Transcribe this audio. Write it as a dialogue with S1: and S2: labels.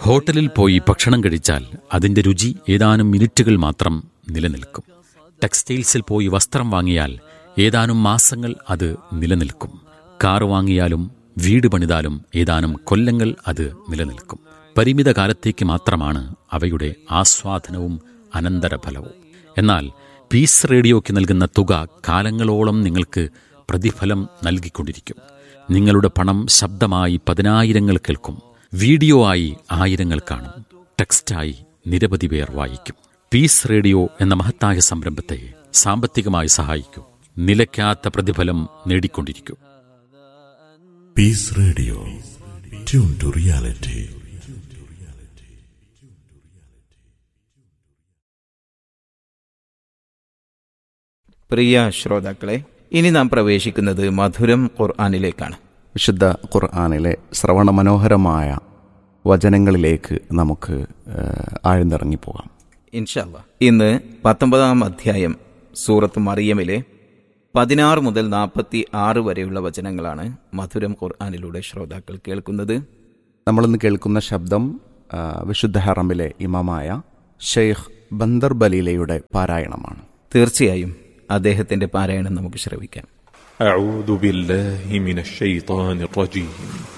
S1: ഹോട്ടലിൽ പോയി ഭക്ഷണം കഴിച്ചാൽ അതിന്റെ രുചി ഏതാനും മിനിറ്റുകൾ മാത്രം നിലനിൽക്കും ടെക്സ്റ്റൈൽസിൽ പോയി വസ്ത്രം വാങ്ങിയാൽ ഏതാനും മാസങ്ങൾ അത് നിലനിൽക്കും കാർ വാങ്ങിയാലും വീട് പണിതാലും ഏതാനും കൊല്ലങ്ങൾ അത് നിലനിൽക്കും പരിമിത കാലത്തേക്ക് മാത്രമാണ് അവയുടെ ആസ്വാദനവും അനന്തരഫലവും എന്നാൽ പീസ് റേഡിയോയ്ക്ക് നൽകുന്ന തുക കാലങ്ങളോളം നിങ്ങൾക്ക് പ്രതിഫലം നൽകിക്കൊണ്ടിരിക്കും നിങ്ങളുടെ പണം ശബ്ദമായി പതിനായിരങ്ങൾ കേൾക്കും വീഡിയോ ആയി ആയിരങ്ങൾ കാണും ടെക്സ്റ്റായി നിരവധി പേർ വായിക്കും പീസ് റേഡിയോ എന്ന മഹത്തായ സംരംഭത്തെ സാമ്പത്തികമായി സഹായിക്കൂ നിലയ്ക്കാത്ത പ്രതിഫലം നേടിക്കൊണ്ടിരിക്കൂ
S2: Peace Radio. Tune to reality.
S3: പ്രിയ ശ്രോതാക്കളെ ഇനി നാം പ്രവേശിക്കുന്നത് മധുരം ഖുർആാനിലേക്കാണ്
S4: വിശുദ്ധ ഖുർആാനിലെ ശ്രവണ മനോഹരമായ വചനങ്ങളിലേക്ക് നമുക്ക് ഏഹ്, ആഴ്ന്നിറങ്ങിപ്പോകാം
S3: ഇൻഷല്ല ഇന്ന് പത്തൊമ്പതാം അധ്യായം സൂറത്ത് മറിയമിലെ പതിനാറ് മുതൽ നാൽപ്പത്തി ആറ് വരെയുള്ള വചനങ്ങളാണ് മധുരം ഖുർആാനിലൂടെ ശ്രോതാക്കൾ കേൾക്കുന്നത്
S4: നമ്മളിന്ന് കേൾക്കുന്ന ശബ്ദം ആ, വിശുദ്ധ ഹറമിലെ ഇമാമായ ഷെയ്ഖ് ബന്ദർ ബലീലയുടെ പാരായണമാണ്
S3: തീർച്ചയായും അദ്ദേഹത്തിന്റെ പാരായണം നമുക്ക് ശ്രവിക്കാം
S2: أعوذ بالله من الشيطان الرجيم